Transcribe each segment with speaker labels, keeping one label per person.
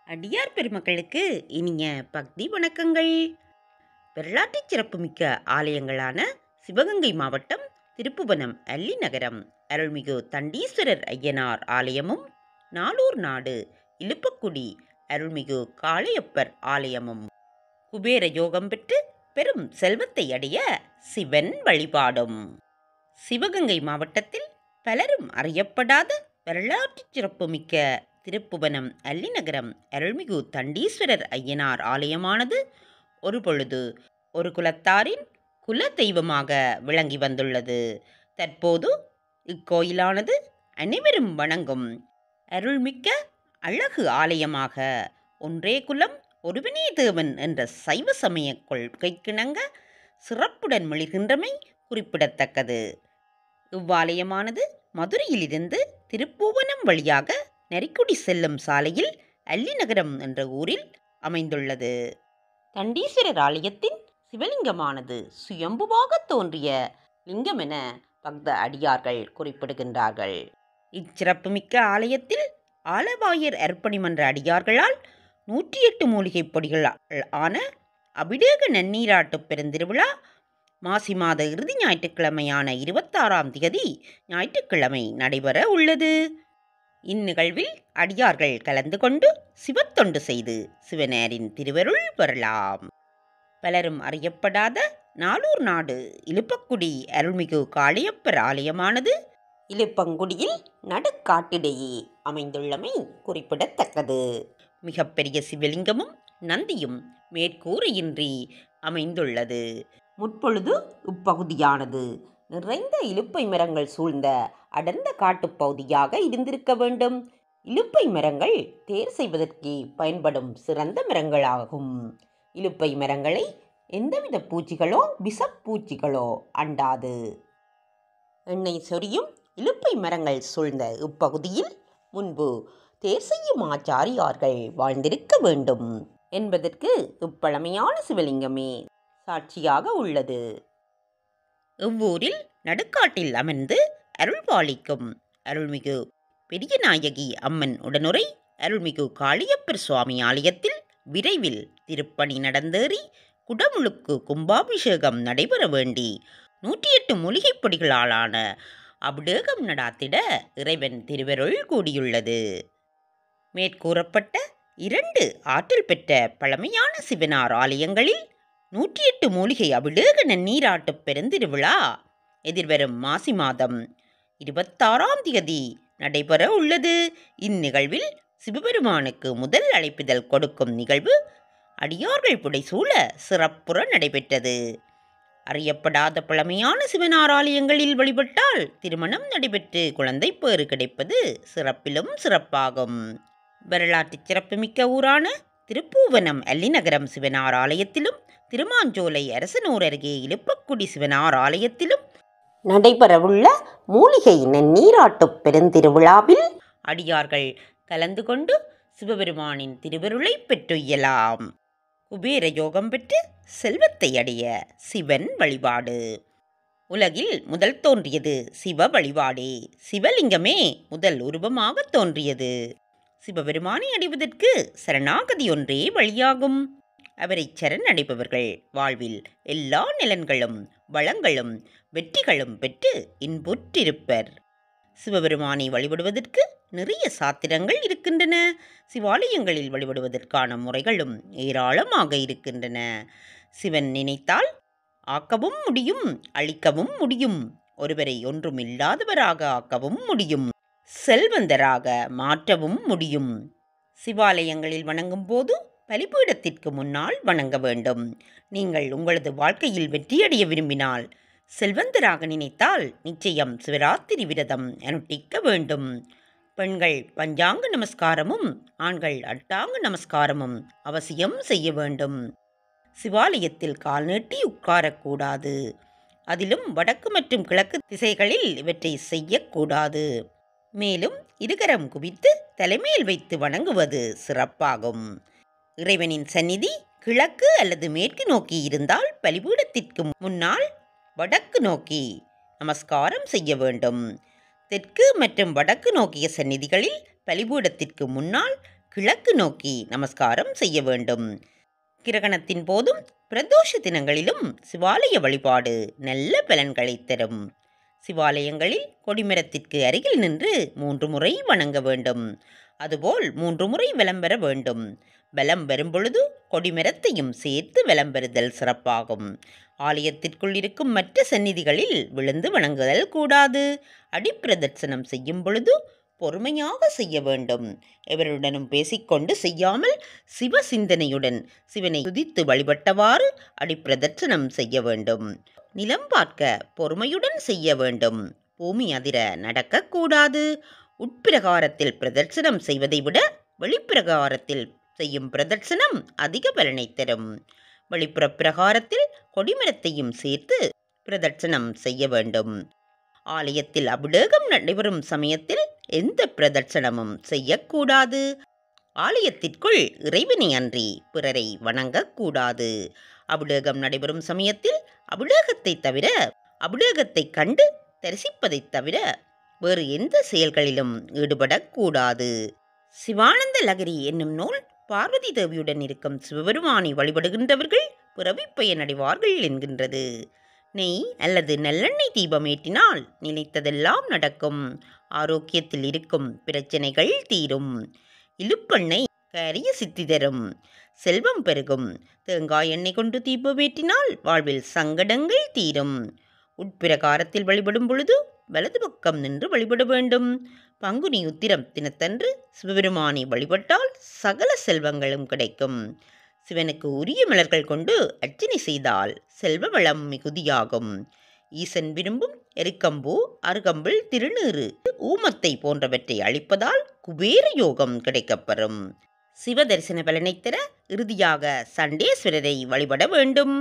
Speaker 1: அடியார் பெருமக்களுக்கு இனிய பக்தி வணக்கங்கள் வரலாற்று சிறப்புமிக்க ஆலயங்களான சிவகங்கை மாவட்டம் திருப்புவனம் அல்லி நகரம் அருள்மிகு தண்டீஸ்வரர் ஐயனார் ஆலயமும் நாளூர் நாடு இலுப்பக்குடி அருள்மிகு காளையப்பர் ஆலயமும் குபேர யோகம் பெற்று பெரும் செல்வத்தை அடைய சிவன் வழிபாடும் சிவகங்கை மாவட்டத்தில் பலரும் அறியப்படாத வரலாற்று சிறப்புமிக்க திருப்புவனம் அல்லிநகரம் அருள்மிகு தண்டீஸ்வரர் ஐயனார் ஆலயமானது ஒரு பொழுது ஒரு குலத்தாரின் குல தெய்வமாக விளங்கி வந்துள்ளது தற்போது இக்கோயிலானது அனைவரும் வணங்கும் அருள்மிக்க அழகு ஆலயமாக ஒன்றே குலம் ஒருவனே தேவன் என்ற சைவ சமய கொள்கைக்கிணங்க சிறப்புடன் மிளிர்கின்றமை குறிப்பிடத்தக்கது இவ்வாலயமானது மதுரையிலிருந்து திருப்புவனம் வழியாக நரிக்குடி செல்லும் சாலையில் அல்லிநகரம் என்ற ஊரில் அமைந்துள்ளது தண்டீஸ்வரர் ஆலயத்தின் சிவலிங்கமானது சுயம்புவாக தோன்றிய லிங்கம் என பக்த அடியார்கள் குறிப்பிடுகின்றார்கள் இச்சிறப்புமிக்க ஆலயத்தில் ஆலவாயர் அர்ப்பணி மன்ற அடியார்களால் நூற்றி எட்டு மூலிகைப் பொடிகள் ஆன அபிடேக நன்னீராட்டு பெருந்திருவிழா மாசி மாத இறுதி ஞாயிற்றுக்கிழமையான இருபத்தாறாம் திகதி ஞாயிற்றுக்கிழமை நடைபெற உள்ளது இந்நிகழ்வில் அடியார்கள் கலந்து கொண்டு சிவத்தொண்டு செய்து சிவனேரின் திருவருள் பெறலாம் பலரும் அறியப்படாத நாளூர் நாடு இலுப்பக்குடி அருள்மிகு காளியப்பர் ஆலயமானது இலுப்பங்குடியில் நடுக்காட்டிடையே அமைந்துள்ளமை குறிப்பிடத்தக்கது மிகப்பெரிய சிவலிங்கமும் நந்தியும் மேற்கூரையின்றி அமைந்துள்ளது முற்பொழுது இப்பகுதியானது நிறைந்த இலுப்பை மரங்கள் சூழ்ந்த அடர்ந்த காட்டுப் பகுதியாக இருந்திருக்க வேண்டும் இலுப்பை மரங்கள் தேர் செய்வதற்கு பயன்படும் சிறந்த மரங்களாகும் இலுப்பை மரங்களை எந்தவித பூச்சிகளோ விஷப்பூச்சிகளோ அண்டாது எண்ணெய் சொரியும் இலுப்பை மரங்கள் சூழ்ந்த இப்பகுதியில் முன்பு தேர் செய்யும் ஆச்சாரியார்கள் வாழ்ந்திருக்க வேண்டும் என்பதற்கு இப்பழமையான சிவலிங்கமே சாட்சியாக உள்ளது இவ்வூரில் நடுக்காட்டில் அமர்ந்து அருள்பாலிக்கும் அருள்மிகு பெரியநாயகி அம்மன் உடனுரை அருள்மிகு காளியப்பர் சுவாமி ஆலயத்தில் விரைவில் திருப்பணி நடந்தேறி குடமுழுக்கு கும்பாபிஷேகம் நடைபெற வேண்டி நூற்றி எட்டு மூலிகைப் பொடிகளாலான அபிடேகம் நடாத்திட இறைவன் திருவருள் கூடியுள்ளது மேற்கூறப்பட்ட இரண்டு ஆற்றல் பெற்ற பழமையான சிவனார் ஆலயங்களில் நூற்றி எட்டு மூலிகை அபிடேக நன்னீராட்டு பெருந்திருவிழா எதிர்வரும் மாசி மாதம் இருபத்தாறாம் தேதி நடைபெற உள்ளது இந்நிகழ்வில் சிவபெருமானுக்கு முதல் அழைப்பிதழ் கொடுக்கும் நிகழ்வு அடியார்கள் புடைசூழ சிறப்புற நடைபெற்றது அறியப்படாத பழமையான சிவனார் ஆலயங்களில் வழிபட்டால் திருமணம் நடைபெற்று குழந்தை பேறு கிடைப்பது சிறப்பிலும் சிறப்பாகும் வரலாற்று சிறப்புமிக்க ஊரான திருப்பூவனம் அல்லிநகரம் சிவனார் ஆலயத்திலும் திருமாஞ்சோலை அரசனூர் அருகே இலுப்பக்குடி சிவனார் ஆலயத்திலும் நடைபெறவுள்ள மூலிகை நன்னீராட்டு பெருந்திருவிழாவில் அடியார்கள் கலந்து கொண்டு சிவபெருமானின் திருவருளை பெற்றுயலாம் குபேர யோகம் பெற்று செல்வத்தை அடைய சிவன் வழிபாடு உலகில் முதல் தோன்றியது சிவ வழிபாடே சிவலிங்கமே முதல் உருவமாக தோன்றியது சிவபெருமானை அடைவதற்கு சரணாகதி ஒன்றே வழியாகும் அவரை சரணடைபவர்கள் வாழ்வில் எல்லா நலன்களும் வளங்களும் வெற்றிகளும் பெற்று இன்புற்றிருப்பர் சிவபெருமானை வழிபடுவதற்கு நிறைய சாத்திரங்கள் இருக்கின்றன சிவாலயங்களில் வழிபடுவதற்கான முறைகளும் ஏராளமாக இருக்கின்றன சிவன் நினைத்தால் ஆக்கவும் முடியும் அழிக்கவும் முடியும் ஒருவரை ஒன்றுமில்லாதவராக ஆக்கவும் முடியும் செல்வந்தராக மாற்றவும் முடியும் சிவாலயங்களில் வணங்கும் போது பலிபீடத்திற்கு முன்னால் வணங்க வேண்டும் நீங்கள் உங்களது வாழ்க்கையில் வெற்றியடைய விரும்பினால் செல்வந்தராக நினைத்தால் நிச்சயம் சிவராத்திரி விரதம் அனுஷ்டிக்க வேண்டும் பெண்கள் பஞ்சாங்க நமஸ்காரமும் ஆண்கள் அட்டாங்க நமஸ்காரமும் அவசியம் செய்ய வேண்டும் சிவாலயத்தில் கால் நீட்டி உட்காரக்கூடாது அதிலும் வடக்கு மற்றும் கிழக்கு திசைகளில் இவற்றை செய்யக்கூடாது மேலும் இருகரம் குவித்து தலைமையில் வைத்து வணங்குவது சிறப்பாகும் இறைவனின் சந்நிதி கிழக்கு அல்லது மேற்கு நோக்கி இருந்தால் பலிபீடத்திற்கு முன்னால் வடக்கு நோக்கி நமஸ்காரம் செய்ய வேண்டும் தெற்கு மற்றும் வடக்கு நோக்கிய சந்நிதிகளில் பலிபீடத்திற்கு முன்னால் கிழக்கு நோக்கி நமஸ்காரம் செய்ய வேண்டும் கிரகணத்தின் போதும் பிரதோஷ தினங்களிலும் சிவாலய வழிபாடு நல்ல பலன்களை தரும் சிவாலயங்களில் கொடிமரத்திற்கு அருகில் நின்று மூன்று முறை வணங்க வேண்டும் அதுபோல் மூன்று முறை வலம் பெற வேண்டும் வலம் வரும்பொழுது கொடிமரத்தையும் சேர்த்து வலம் பெறுதல் சிறப்பாகும் ஆலயத்திற்குள் இருக்கும் மற்ற சந்நிதிகளில் விழுந்து வணங்குதல் கூடாது அடிப்பிரதட்சணம் செய்யும் பொழுது பொறுமையாக செய்ய வேண்டும் எவருடனும் பேசிக்கொண்டு செய்யாமல் சிவ சிந்தனையுடன் சிவனை துதித்து வழிபட்டவாறு அடிப்பிரதட்சணம் செய்ய வேண்டும் நிலம் பார்க்க பொறுமையுடன் செய்ய வேண்டும் பூமி அதிர நடக்கக்கூடாது உட்பிரகாரத்தில் பிரதட்சணம் செய்வதை விட வெளிப்பிரகாரத்தில் செய்யும் பிரதட்சணம் அதிக பலனை தரும் வெளிப்புற பிரகாரத்தில் கொடிமரத்தையும் சேர்த்து பிரதட்சணம் செய்ய வேண்டும் ஆலயத்தில் அபிடேகம் நடைபெறும் சமயத்தில் எந்த பிரதட்சணமும் செய்யக்கூடாது ஆலயத்திற்குள் இறைவனை அன்றி பிறரை வணங்கக்கூடாது அபிடேகம் நடைபெறும் சமயத்தில் அபிடேகத்தை தவிர அபிடேகத்தை கண்டு தரிசிப்பதைத் தவிர வேறு எந்த செயல்களிலும் ஈடுபடக்கூடாது சிவானந்த லகரி என்னும் நூல் பார்வதி தேவியுடன் இருக்கும் சிவபெருமானை வழிபடுகின்றவர்கள் பிறவி பயனடைவார்கள் என்கின்றது நெய் அல்லது நல்லெண்ணெய் தீபம் ஏற்றினால் நினைத்ததெல்லாம் நடக்கும் ஆரோக்கியத்தில் இருக்கும் பிரச்சனைகள் தீரும் இலுப்பெண்ணெய் கரிய சித்தி தரும் செல்வம் பெருகும் தேங்காய் எண்ணெய் கொண்டு தீபம் ஏற்றினால் வாழ்வில் சங்கடங்கள் தீரும் உட்பிரகாரத்தில் வழிபடும் பொழுது வலது பக்கம் நின்று வழிபட வேண்டும் பங்குனி உத்திரம் தினத்தன்று சிவபெருமானை வழிபட்டால் சகல செல்வங்களும் கிடைக்கும் சிவனுக்கு உரிய மலர்கள் கொண்டு அர்ச்சனை செய்தால் செல்வ வளம் மிகுதியாகும் ஈசன் விரும்பும் எருக்கம்பூ அருகம்பிள் திருநீறு ஊமத்தை போன்றவற்றை அளிப்பதால் குபேர யோகம் கிடைக்கப்பெறும் சிவ தரிசன பலனைத் தர இறுதியாக சண்டேஸ்வரரை வழிபட வேண்டும்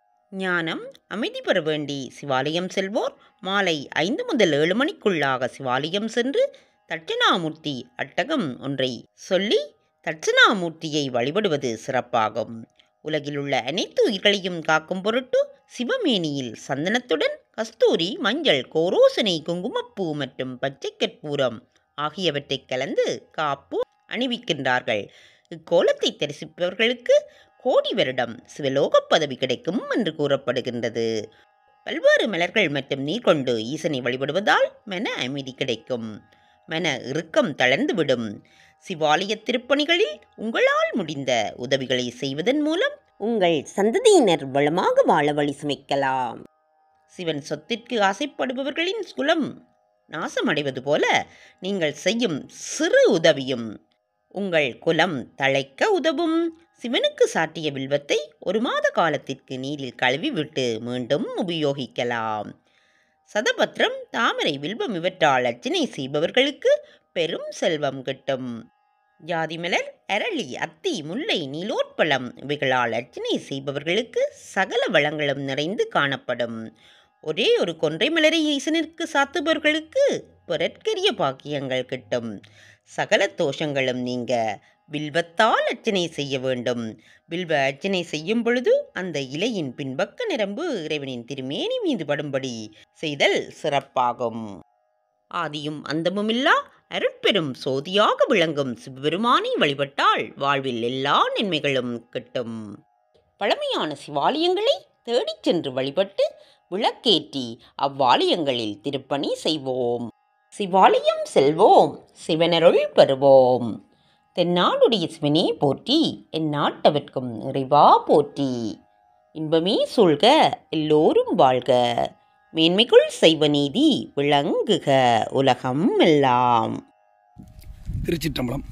Speaker 1: ஞானம் அமைதி பெற வேண்டி சிவாலயம் செல்வோர் மாலை ஐந்து முதல் ஏழு மணிக்குள்ளாக சிவாலயம் சென்று தட்சிணாமூர்த்தி அட்டகம் ஒன்றை சொல்லி தட்சிணாமூர்த்தியை வழிபடுவது சிறப்பாகும் உலகிலுள்ள அனைத்து உயிர்களையும் காக்கும் பொருட்டு சிவமேனியில் சந்தனத்துடன் கஸ்தூரி மஞ்சள் கோரோசனை குங்குமப்பூ மற்றும் பச்சை கற்பூரம் ஆகியவற்றை கலந்து காப்பு அணிவிக்கின்றார்கள் இக்கோலத்தை தரிசிப்பவர்களுக்கு கோடி வருடம் சிவலோக பதவி கிடைக்கும் என்று கூறப்படுகின்றது பல்வேறு மலர்கள் மற்றும் நீர் கொண்டு ஈசனை வழிபடுவதால் மன அமைதி கிடைக்கும் மன இறுக்கம் தளர்ந்துவிடும் சிவாலய திருப்பணிகளில் உங்களால் முடிந்த உதவிகளை செய்வதன் மூலம் உங்கள் சந்ததியினர் வளமாக வாழ வழி சுமைக்கலாம் சிவன் சொத்திற்கு ஆசைப்படுபவர்களின் குலம் நாசமடைவது போல நீங்கள் செய்யும் சிறு உதவியும் உங்கள் குலம் தழைக்க உதவும் சிவனுக்கு சாட்டிய வில்வத்தை ஒரு மாத காலத்திற்கு நீரில் கழுவி விட்டு மீண்டும் உபயோகிக்கலாம் சதபத்திரம் தாமரை வில்வம் இவற்றால் அர்ச்சனை செய்பவர்களுக்கு பெரும் செல்வம் கிட்டும் ஜாதி மலர் அரளி அத்தி முல்லை நீலோட்பழம் இவைகளால் அர்ச்சனை செய்பவர்களுக்கு சகல வளங்களும் நிறைந்து காணப்படும் ஒரே ஒரு கொன்றை மலரை ஈசனிற்கு சாத்துபவர்களுக்கு பிறற்கரிய பாக்கியங்கள் கிட்டும் சகல தோஷங்களும் நீங்க வில்வத்தால் அர்ச்சனை செய்ய வேண்டும் வில்வ அர்ச்சனை செய்யும் பொழுது அந்த இலையின் பின்பக்க நிரம்பு இறைவனின் திருமேனி மீது படும்படி செய்தல் சிறப்பாகும் ஆதியும் அந்தமுமில்லா அருட்பெரும் சோதியாக விளங்கும் சிவபெருமானை வழிபட்டால் வாழ்வில் எல்லா நன்மைகளும் கிட்டும் பழமையான சிவாலயங்களை தேடிச் சென்று வழிபட்டு விளக்கேற்றி அவ்வாலயங்களில் திருப்பணி செய்வோம் சிவாலயம் செல்வோம் சிவனருள் பெறுவோம் தென்னாடுடைய சிவனே போற்றி என் நாட்டவர்க்கும் இறைவா போற்றி இன்பமே சூழ்க எல்லோரும் வாழ்க மேன்மைக்குள் செய்வ நீதி விளங்குக உலகம் எல்லாம்
Speaker 2: திருச்சிற்றம்பலம்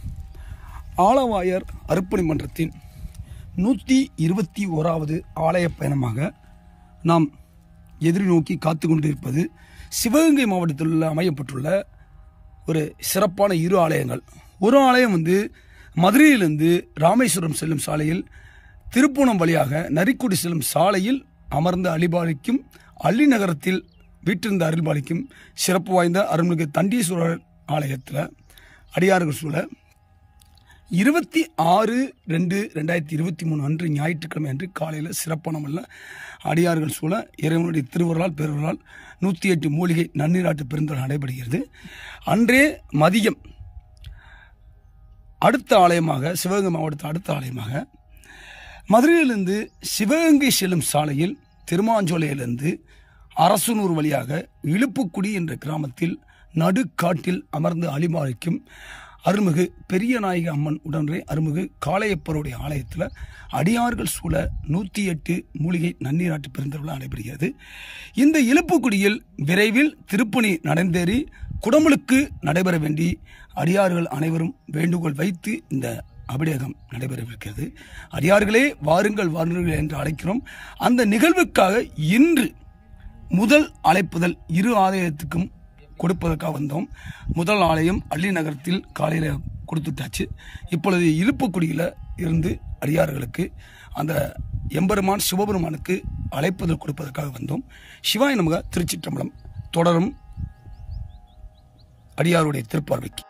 Speaker 2: ஆலவாயர் அர்ப்பணி மன்றத்தின் நூற்றி இருபத்தி ஓராவது ஆலய பயணமாக நாம் எதிர்நோக்கி காத்து கொண்டிருப்பது சிவகங்கை மாவட்டத்தில் உள்ள அமையப்பட்டுள்ள ஒரு சிறப்பான இரு ஆலயங்கள் ஒரு ஆலயம் வந்து மதுரையிலிருந்து ராமேஸ்வரம் செல்லும் சாலையில் திருப்பூணம் வழியாக நரிக்குடி செல்லும் சாலையில் அமர்ந்த அலிபாலிக்கும் அள்ளி நகரத்தில் வீற்றிருந்த அருள்பாலிக்கும் சிறப்பு வாய்ந்த அருள்மிகு தண்டீஸ்வரர் ஆலயத்தில் அடியார்கள் சூழ இருபத்தி ஆறு ரெண்டு ரெண்டாயிரத்தி இருபத்தி மூணு அன்று ஞாயிற்றுக்கிழமை அன்று காலையில் சிறப்பான முறையில் அடியார்கள் சூழ இறைவனுடைய திருவருளால் பெருவரால் நூற்றி எட்டு மூலிகை நன்னீராட்டு பெருந்தல் நடைபெறுகிறது அன்றே மதியம் அடுத்த ஆலயமாக சிவகங்கை மாவட்டத்தில் அடுத்த ஆலயமாக மதுரையிலிருந்து சிவகங்கை செல்லும் சாலையில் திருமாஞ்சோலையிலிருந்து அரசனூர் வழியாக இழுப்புக்குடி என்ற கிராமத்தில் நடுக்காட்டில் அமர்ந்து அலிமாரிக்கும் அருள்மிகு பெரிய நாயகி அம்மன் உடனே அருள்மிகு காளையப்பருடைய ஆலயத்தில் அடியார்கள் சூழ நூற்றி எட்டு மூலிகை நன்னீராட்டு பெருந்திருவிழா நடைபெறுகிறது இந்த இழுப்புக்குடியில் விரைவில் திருப்பணி நடந்தேறி குடமுழுக்கு நடைபெற வேண்டி அடியார்கள் அனைவரும் வேண்டுகோள் வைத்து இந்த அபிடேகம் நடைபெறவிருக்கிறது அடியார்களே வாருங்கள் வாருங்கள் என்று அழைக்கிறோம் அந்த நிகழ்வுக்காக இன்று முதல் அழைப்புதல் இரு ஆலயத்துக்கும் கொடுப்பதற்காக வந்தோம் முதல் ஆலயம் அள்ளி நகரத்தில் காலையில் கொடுத்துட்டாச்சு இப்பொழுது இழுப்புக்குடியில் இருந்து அடியார்களுக்கு அந்த எம்பெருமான் சிவபெருமானுக்கு அழைப்புதல் கொடுப்பதற்காக வந்தோம் சிவாய நமக திருச்சிற்றம்பலம் தொடரும் அடியாருடைய திருப்பார்வைக்கு